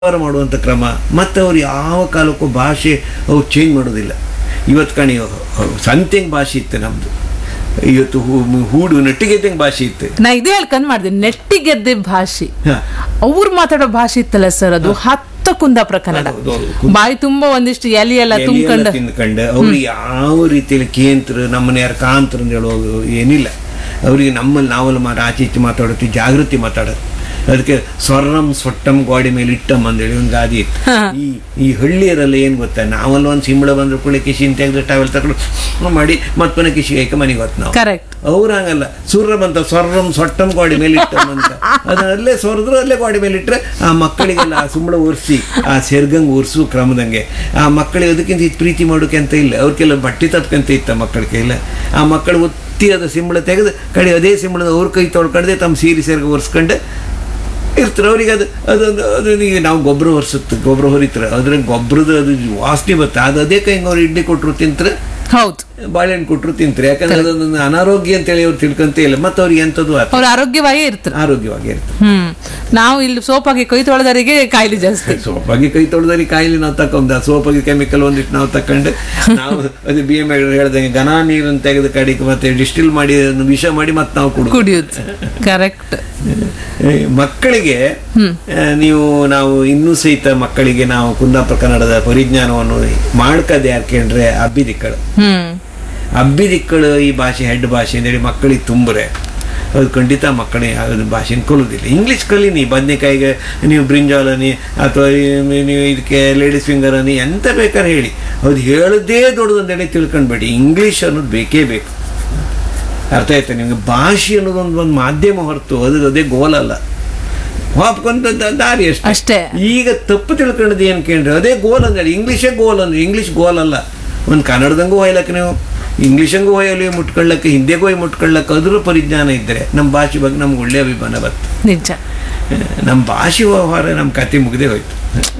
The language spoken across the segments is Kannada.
ವ್ಯವಹಾರ ಮಾಡುವಂಥ ಕ್ರಮ ಮತ್ತು ಅವ್ರು ಯಾವ ಕಾಲಕ್ಕೂ ಭಾಷೆ ಅವ್ರು ಚೇಂಜ್ ಮಾಡೋದಿಲ್ಲ ಇವತ್ತು ಕಣಿ ಸಂತೆಂಗ್ ಭಾಷೆ ಇತ್ತು ನಮ್ಮದು ಇವತ್ತು ಹೂ- ಹೂಡು ನಟ್ಟಿಗೆದ್ದಂಗೆ ಭಾಷೆ ಇತ್ತು ನಾ ಇದೇ ಹೇಳ್ಕೊಂಡ್ ಮಾಡಿದೆ ನೆಟ್ಟಿಗೆದ್ದೆ ಭಾಷೆ ಹಾ. ಅವ್ರು ಮಾತಾಡೋ ಭಾಷೆ ಇತ್ತಲ್ಲ ಸರ್ ಅದು ಹತ್ತ ಕುಂದಾಪುರ ಕನ್ನಡ ಹೌದು, ಹೌದು. ಬಾಯಿ ತುಂಬಾ ಒಂದಿಷ್ಟು ಎಲಿ ಎಲ್ಲ ಎಲೆ ಎಲ್ಲ ತುಂಬ್ಕೊಂಡು ತಿಂದ್ಕೊಂಡು ಅವ್ರು ಯಾವ ರೀತಿಯಲ್ಲಿ ಕೇಂದ್ರ ನಮ್ಮನ್ನ ಯಾರು ಕಾಂತ್ರ ಅಂತ ಹೇಳುವಾಗ ಏನಿಲ್ಲ ಅವರಿಗೆ ನಮ್ಮಲ್ಲಿ ನಾವಲ್ಲಿ ಮಾಡ ಆಚೆ ಈಚೆ ಮಾತಾಡೋದು ಜಾಗೃತಿ ಮಾತಾಡೋದು ಅದಕ್ಕೆ ಸ್ವರ್ಣಂ ಸೊಟ್ಟಂ ಗೋಡೆ ಮೇಲೆ ಇಟ್ಟಂ ಅಂತೇಳಿ ಒಂದು ಗಾದಿ ಇತ್ತು ಈ ಈ ಹಳ್ಳಿಯರೆಲ್ಲ ಏನು ಗೊತ್ತಾ ನಾವಲ್ಲ ಒಂದು ಸಿಂಬಳ ಬಂದ್ರೆ ಕೂಡ ಕಿಶಿನ್ ತೆಗೆದು ಟವೆಲ್ ತಗೊಂಡು ಮಾಡಿ ಮತ್ತೊಂದು ಕಿಶಿಗೆ ಹಾಕಿ ಮನೆಗೆ ಹೊತ್ತು ನಾವು ಕರೆಕ್ಟ್ ಅವ್ರು ಹಂಗಲ್ಲ ಸೂರ್ಯ ಬಂತ ಸ್ವರ್ಣಂ ಸೊಟ್ಟಂ ಗೋಡೆ ಮೇಲೆ ಇಟ್ಟಂ ಅಂತ ಅದನ್ನ ಅಲ್ಲೇ ಸೊರದ್ರು ಅಲ್ಲೇ ಗೋಡೆ ಮೇಲೆ ಇಟ್ಟರೆ ಆ ಮಕ್ಕಳಿಗೆಲ್ಲ ಆ ಸುಂಬಳ ಒರೆಸಿ ಆ ಸೆರ್ಗಂಗ್ ಒರೆಸು ಕ್ರಮದಂಗೆ ಆ ಮಕ್ಕಳಿಗೆ ಅದಕ್ಕಿಂತ ಹೆಚ್ಚು ಪ್ರೀತಿ ಮಾಡೋಕೆ ಅಂತ ಇಲ್ಲ ಅವ್ರಿಗೆಲ್ಲ ಬಟ್ಟೆ ತಪ್ಕಂತ ಇತ್ತ ಮಕ್ಕಳಿಗೆ ಇಲ್ಲ ಆ ಮಕ್ಕಳು ಒತ್ತಿ ಅದ ಸಿಂಬಳ ತೆಗೆದು ಕಡೆ ಅದೇ ಸಿಂಬಳದ ಅವ್ರ ಕೈ ತೊಳ್ಕೊಂಡೆ ತಮ್ಮ ಸೀರೆ ಸೆರ್ಗ ಒರೆಸ್ಕೊಂಡು ಇರ್ತಾರೆ ಅವ್ರಿಗೆ ಅದು ಅದೊಂದು ಅದು ಈಗ ನಾವು ಗೊಬ್ಬರ ಹೊರಿಸುತ್ತೆ ಗೊಬ್ಬರ ಹೊರಿತಾರೆ ಅದ್ರ ಗೊಬ್ಬರದ ಅದು ವಾಸನೆ ಬರುತ್ತೆ ಅದು ಅದೇ ಕೈ ಅವ್ರು ಇಡ್ಲಿ ಕೊಟ್ಟರು ತಿಂತಾರೆ ಹೌದು ಬಾಳೆಹಣ್ಣು ಕೊಟ್ಟರು ತಿಂತಾರೆ ಯಾಕಂದ್ರೆ ಅದೊಂದು ಅನಾರೋಗ್ಯ ಅಂತೇಳಿ ಅವ್ರು ತಿಳ್ಕೊಂತ ಇಲ್ಲ ಮತ್ತು ಅವ್ರಿಗೆ ಎಂಥದ್ದು ಆತ ಅವ್ರು ಆರೋಗ್ಯವಾಗಿ ಇರ್ತಾರೆ ಆರೋಗ್ಯವಾಗಿ ಇರ್ತದೆ ಹ್ಮ್ ನಾವು ಇಲ್ಲಿ ಸೋಪಾಗಿ ಕೈ ತೊಳೆದವರಿಗೆ ಕಾಯಿಲೆ ಜಾಸ್ತಿ ಸೋಪಾಗಿ ಕೈ ತೊಳೆದ್ರೆ ಕಾಯಿಲೆ ನಾವು ತಕೊಂಡ ಸೋಪಾಗಿ ಕೆಮಿಕಲ್ ಒಂದಿಟ್ಟು ನಾವು ತಕೊಂಡು ನಾವು ಅದು ಬಿ ಎಮ್ ಹೇಳ್ದಂಗೆ ಘನ ನೀರನ್ನು ತೆಗೆದು ಕಡಿಗೆ ಮತ್ತೆ ಡಿಸ್ಟಿಲ್ ಮಾಡಿ ಅದನ್ನು ವಿಷ ಮಾಡಿ ಮತ್ತೆ ನಾವು ಕುಡಿದು ಕುಡಿಯುದು ಕರೆಕ್ಟ್ ಮಕ್ಕಳಿಗೆ ಆ, ನೀವು ನಾವು ಇನ್ನೂ ಸಹಿತ ಮಕ್ಕಳಿಗೆ ನಾವು ಕುಂದಾಪುರ ಕನ್ನಡದ ಪರಿಜ್ಞಾನವನ್ನು ಮಾಡ್ಕದೆ ಯಾಕೆಂದ್ರೆ ಅಬ್ಬಿದಿಕ್ಕಳು ಹ್ಮ್ ಅಬ್ಬಿದಿಕ್ಕಳು ಈ ಭಾಷೆ ಹೆಡ್ ಭಾಷೆ ಅಂತೇಳಿ ಮಕ್ಕಳಿಗೆ ತುಂಬರೆ ಅದು ಖಂಡಿತ ಮಕ್ಕಳಿಗೆ ಅದು ಭಾಷೆನ ಕಲಿಯೋದಿಲ್ಲ ಇಂಗ್ಲೀಷ್ ಕಲೀನಿ ಬದನೆಕಾಯಿಗೆ ನೀವು ಬ್ರಿಂಜಾಲನಿ ಅಥವಾ ಈ- ನೀವು ಇದಕ್ಕೆ ಲೇಡೀಸ್ ಫಿಂಗರ್ ಅನಿ ಎಂತ ಬೇಕಾದ್ರೆ ಹೇಳಿ ಅದು ಹೇಳೋದೇ ದೊಡ್ಡದು ಅಂತೇಳಿ ತಿಳ್ಕೊಂಡ್ಬೇಡಿ ಇಂಗ್ಲೀಷ್ ಅನ್ನೋದು ಬೇಕೇ ಬೇಕು ಅರ್ಥ ಆಯ್ತಾ ನಿಮಗೆ ಭಾಷೆ ಅನ್ನೋದು ಒಂದು ಒಂದು ಮಾಧ್ಯಮ ಹೊರತು ಅದು ಅದೇ ಗೋಲ್ ಅಲ್ಲ ಹಾಪ್ಕೊಂತ ದ- ದಾರಿ ಅಷ್ಟೇ ಅಷ್ಟೇ ಈಗ ತಪ್ಪು ತಿಳ್ಕೊಂಡದ್ದು ಏನು ಕೇಳ್ರಿ ಅದೇ ಗೋಲ್ ಅಂದ್ರೆ ಇಂಗ್ಲೀಷೇ ಗೋಲ್ ಅಂದ್ರೆ ಇಂಗ್ಲೀಷ್ ಗೋಲ್ ಅಲ್ಲ ಒಂದು ಕನ್ನಡದಂಗೂ ಹೋಯ್ಲಕ್ಕೆ ನೀವು ಇಂಗ್ಲೀಷಂಗೂ ಹೋಯಲಿ ಮುಟ್ಕೊಳ್ಳಕ್ಕೆ ಹಿಂದಿಗೂ ಹೋಗಿ ಮುಟ್ಕೊಳ್ಳಕ್ಕೆ ಅದ್ರ ಪರಿಜ್ಞಾನ ಇದ್ದರೆ ನಮ್ಮ ಭಾಷೆ ಬಗ್ಗೆ ನಮ್ಗೆ ಒಳ್ಳೆ ಅಭಿಮಾನ ಬರ್ತದೆ ನಿಜ ನಮ್ಮ ಭಾಷೆ ವ್ಯವಹಾರ ನಮ್ಮ ಕತೆ ಮುಗ್ದೇ ಹೋಯ್ತು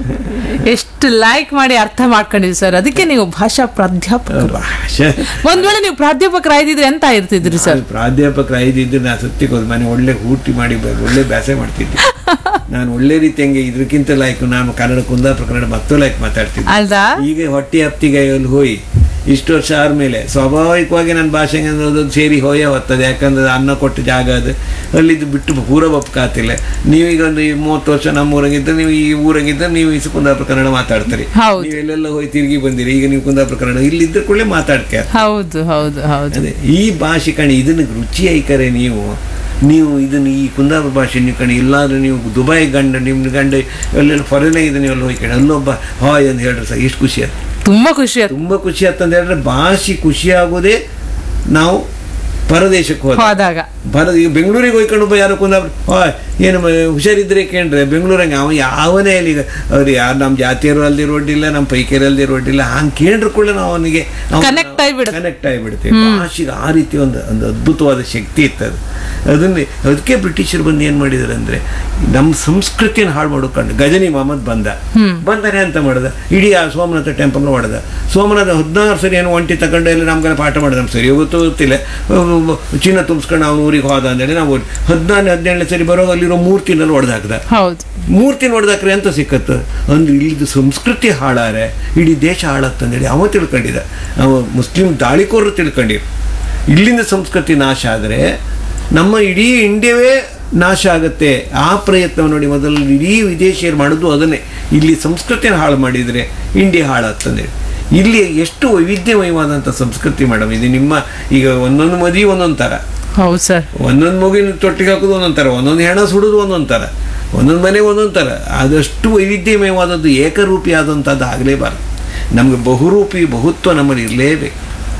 ಎಷ್ಟು ಲೈಕ್ ಮಾಡಿ ಅರ್ಥ ಮಾಡ್ಕೊಂಡಿದ್ವಿ ಸರ್ ಅದಕ್ಕೆ ನೀವು ಭಾಷಾ ಪ್ರಾಧ್ಯಾಪಕ ಭಾಷೆ ಒಂದ್ ವೇಳೆ ನೀವು ಪ್ರಾಧ್ಯಾಪಕರಾಗಿದ್ರೆ ಎಂತ ಇರ್ತಿದ್ರಿ ಸರ್ ನಾನು ಪ್ರಾಧ್ಯಾಪಕರು ಐದಿದ್ದು ನಾನು ಸತ್ಯಕ್ಕೆ ಹೋದ್ ಮನೆ ಒಳ್ಳೆ ಊಟಿ ಮಾಡಿ ಬ- ಒಳ್ಳೆ ಬ್ಯಾಸೆ ಮಾಡ್ತಿದ್ದೆ ನಾನು ಒಳ್ಳೆ ರೀತಿ ಹಂಗೆ ಇದಕ್ಕಿಂತ ಲೈಕ್ ನಾನು ಕನ್ನಡ ಕುಂದಾಪುರ ಕನ್ನಡ ಮತ್ತೂ ಲೈಕ್ ಮಾತಾಡ್ತಿದ್ದೆ ಅಲ್ದಾ ಈಗ ಹೊಟ್ಟೆ ಹಪ್ತಿಗೆ ಅಲ್ಲಿ ಹೋಗಿ ಇಷ್ಟು ವರ್ಷ ಆದ್ಮೇಲೆ ಸ್ವಾಭಾವಿಕವಾಗಿ ನನ್ನ ಭಾಷೆಗೆ ಅನ್ನೋದೊಂದು ಸೇರಿ ಹೋಯೇ ಹೋಗ್ತದೆ ಯಾಕಂದ್ರೆ ಅನ್ನ ಕೊಟ್ಟ ಜಾಗ ಅದು ಅಲ್ಲಿದ್ದು ಬಿಟ್ಟು ಪೂರ ಒಪ್ಕಾತಿಲ್ಲ ನೀವೀಗ ಒಂದು ಈ ಮೂವತ್ತು ವರ್ಷ ನಮ್ಮ ಊರಾಗಿದ್ದರೆ ನೀವು ಈ ಊರಾಗಿದ್ದರೆ ನೀವು ಈ ಕುಂದಾಪುರ ಕನ್ನಡ ಮಾತಾಡ್ತೀರಿ ಹೌದು. ನೀವು ಎಲ್ಲೆಲ್ಲ ಹೋಗಿ ತಿರುಗಿ ಬಂದಿರಿ ಈಗ ನೀವು ಕುಂದಾಪುರ ಕನ್ನಡ ಇಲ್ಲಿದ್ದ ಕೂಡಲೇ ಮಾತಾಡ್ತೀರ ಹೌದು ಹೌದು ಹೌದು ಅದೇ ಈ ಭಾಷೆ ಕಣಿ ಇದನ್ನ ರುಚಿ ಐಕರೆ ನೀವು ನೀವು ಇದನ್ನ ಈ ಕುಂದಾಪುರ ಭಾಷೆ ನೀವು ಕಣಿ ಇಲ್ಲಾಂದ್ರೆ ನೀವು ದುಬೈ ಗಂಡ ನಿಮ್ಮ ಗಂಡ ಎಲ್ಲೆಲ್ಲ ಫಾರಿನಾಗ ಇದನ್ನ ಎಲ್ಲ ಹೋಗಿ ಕಣಿ ಅಲ್ಲೊಬ್ಬ ಹಾಯ್ ಅಂತ ಹೇಳ್ರಿ ಸರ್ ಎಷ್ಟು ಖುಷಿ ಆಯ್ತು ತುಂಬಾ ಖುಷಿ ಆಯ್ತು ತುಂಬ ಖುಷಿ ಆಯ್ತಂತ ಹೇಳಿದ್ರೆ ಭಾಷೆ ಖುಷಿ ಆಗೋದೇ ನಾವು ಪರದೇಶಕ್ಕೆ ಹೋದ ಹೋದಾಗ ಬರ ಈಗ ಬೆಂಗಳೂರಿಗೆ ಹೋಯ್ಕೊಂಡು ಒಬ್ಬ ಯಾರೋ ಕುಂದಾಪುರ ಹಾಯ್ ಏನು ಮ- ಹುಷಾರಿದ್ರೆ ಕೇಳ್ರೆ ಬೆಂಗಳೂರಂಗೆ ಅವ ಯಾವನೇ ಅಲ್ಲಿ ಈಗ ಅವ್ರು ಯಾರು ನಮ್ಮ ಜಾತಿಯರು ಅಲ್ದಿ ರೋಡಿಲ್ಲ ನಮ್ಮ ಪೈಕಿಯರು ಅಲ್ದಿ ರೋಡಿಲ್ಲ ಹಂಗೆ ಕೇಳ್ರು ಕೂಡ ನಾವು ಅವನಿಗೆ Connect ಆಗ್ಬಿಡುತ್ತೆ. ಕನೆಕ್ಟ್ ಆಗಿಬಿಡ್ತೀವಿ ಭಾಷೆಗೆ ಆ ರೀತಿ ಒಂದು ಒಂದು ಅದ್ಭುತವಾದ ಶಕ್ತಿ ಇತ್ತು ಅದು ಅದನ್ನೇ ಅದಕ್ಕೆ ಬ್ರಿಟಿಷರು ಬಂದು ಏನು ಮಾಡಿದ್ದಾರೆ ಅಂದರೆ ನಮ್ಮ ಸಂಸ್ಕೃತಿಯನ್ನು ಹಾಳು ಮಾಡ್ಕೊಂಡು ಗಜನಿ ಮೊಹಮ್ಮದ್ ಬಂದ ಬಂದರೆ ಅಂತ ಮಾಡ್ದ ಇಡೀ ಆ ಸೋಮನಾಥ ಟೆಂಪಲ್ನ ಹೊಡೆದ ಸೋಮನಾಥ ಹದಿನಾರು ಸರಿ ಏನು ಒಂಟಿ ತಗೊಂಡು ಎಲ್ಲ ನಮ್ಗೆಲ್ಲ ಪಾಠ ಮಾಡಿದ ನಮ್ಗೆ ಸರಿ ಗೊತ್ತು ಗೊತ್ತಿಲ್ಲ ಅಹ್ ಚಿನ್ನ ತುಂಬಿಸ್ಕೊಂಡು ಅವ್ನು ಊರಿಗೆ ಹೋದ ಅಂತೇಳಿ ನಾವು ಹದಿನಾರು ಹದಿನೇಳನೇ ಸರಿ ಬರೋ ಅಲ್ಲಿರೋ ಮೂರ್ತಿನಲ್ಲಿ ಹೊಡೆದು ಹಾಕ್ದ ಹೌದು ಮೂರ್ತಿ ನೋಡ್ದಾಕ್ರೆ ಅಂತ ಸಿಕ್ಕತ್ತು ಅಂದ್ರೆ ಇಲ್ಲಿದು ಸಂಸ್ಕೃತಿ ಹಾಳಾರೆ ಇಡೀ ದೇಶ ಹಾಳತ್ತಂದೇಳಿ ಅವ ತಿಳ್ಕೊಂಡಿದ್ದ ಅವ ಮುಸ್ಲಿಂ ದಾಳಿಕೋರರು ತಿಳ್ಕೊಂಡಿರು ಇಲ್ಲಿಂದ ಸಂಸ್ಕೃತಿ ನಾಶ ಆದರೆ ನಮ್ಮ ಇಡೀ ಇಂಡಿಯಾವೇ ನಾಶ ಆಗುತ್ತೆ ಆ ಪ್ರಯತ್ನ ನೋಡಿ ಮೊದಲು ಇಡೀ ವಿದೇಶಿಯರು ಮಾಡೋದು ಅದನ್ನೇ ಇಲ್ಲಿ ಸಂಸ್ಕೃತಿಯನ್ನು ಹಾಳು ಮಾಡಿದರೆ ಇಂಡಿಯಾ ಹಾಳಾಗ್ತಂದೇಳಿ ಇಲ್ಲಿ ಎಷ್ಟು ವೈವಿಧ್ಯಮಯವಾದಂಥ ಸಂಸ್ಕೃತಿ ಮೇಡಮ್ ಇದು ನಿಮ್ಮ ಈಗ ಒಂದೊಂದು ಮದುವೆ ಒಂದೊಂದು ಥರ ಹೌದು ಸರ್ ಒಂದೊಂದು ಮಗುವಿನ ತೊಟ್ಟಿಗೆ ಹಾಕೋದು ಒಂದೊಂದು ಥರ ಒಂದೊಂದು ಹೆಣ ಸುಡೋದು ಒಂದೊಂದು ಥರ ಒಂದೊಂದು ಮನೆಗೆ ಒಂದೊಂದು ಥರ ಆದಷ್ಟು ವೈವಿಧ್ಯಮಯವಾದದ್ದು ಏಕರೂಪಿ ಆದಂಥದ್ದು ಆಗಲೇಬಾರ್ದು ನಮಗೆ ಬಹುರೂಪಿ ಬಹುತ್ವ ನಮ್ಮಲ್ಲಿ ಇರಲೇಬೇಕು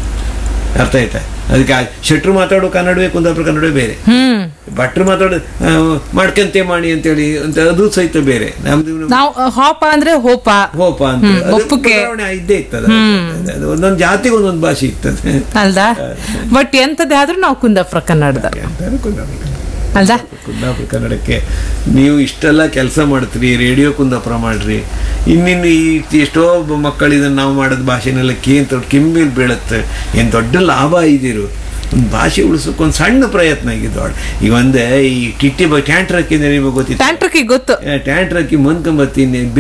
ಅರ್ಥ ಆಯ್ತಾ ಅದಕ್ಕೆ ಆ ಶೆಟ್ರು ಮಾತಾಡೋ ಕನ್ನಡವೇ ಕುಂದಾಪುರ ಕನ್ನಡವೇ ಬೇರೆ ಹ್ಮ್ ಭಟ್ರು ಮಾತಾಡೋ ಆ, ಮಾಡ್ಕಂತೆ ಮಾಡಿ ಅಂತೇಳಿ ಅಂತ ಅದು ಸಹಿತ ಬೇರೆ ನಮ್ದು ನಾವು ಹಾಪ ಅಂದ್ರೆ ಹೋಪ ಹೋಪ ಅಂತ ಹ್ಮ್, ಅದು ಒಪ್ಪುಗೆ. ಬದಲಾವಣೆ ಇದ್ದೇ ಇರ್ತದೆ ಅದು ಒಂದೊಂದು ಜಾತಿಗೆ ಒಂದೊಂದು ಭಾಷೆ ಇರ್ತದೆ ಅಲ್ದಾ ಬಟ್ ಎಂತದೇ ಆದ್ರೂ ನಾವು ಕುಂದಾಪುರ ಕನ್ನಡದ ಎಂತಾರು ಕುಂದಾಪುರ ಕನ್ನಡ. ಅಲ್ದಾ ಕುಂದಾಪುರ ಕನ್ನಡಕ್ಕೆ ನೀವು ಇಷ್ಟೆಲ್ಲ ಕೆಲಸ ಮಾಡ್ತೀರಿ ರೇಡಿಯೋ ಕುಂದಾಪುರ ಮಾಡ್ರಿ ಇನ್ನಿನ್ನು ಈ ಎಷ್ಟೋ ಮಕ್ಕಳು ಇದನ್ನು ನಾವು ಮಾಡೋದು ಭಾಷೆನೆಲ್ಲ ಕೇಂತ ಕೆಮ್ಮೇಲೆ ಬೀಳುತ್ತೆ ಏನು ದೊಡ್ಡ ಲಾಭ ಇದಿರು ಒಂದು ಭಾಷೆ ಉಳಿಸೋಕೆ ಒಂದು ಸಣ್ಣ ಪ್ರಯತ್ನ ಆಗಿದ್ದವಳು ಈಗ ಒಂದೇ ಈ ಟಿಟ್ಟಿ ಬ ಟ್ಯಾಂಟ್ರಕ್ಕಿಂದ ನಿಮಗೆ ಗೊತ್ತಿತ್ತು ಟ್ಯಾಂಟ್ರಕ್ಕೆ ಗೊತ್ತು ಟ್ಯಾಂಟ್ರಕ್ಕಿ ಮಂದ್ಕೊಂಬತ್ತೀನಿ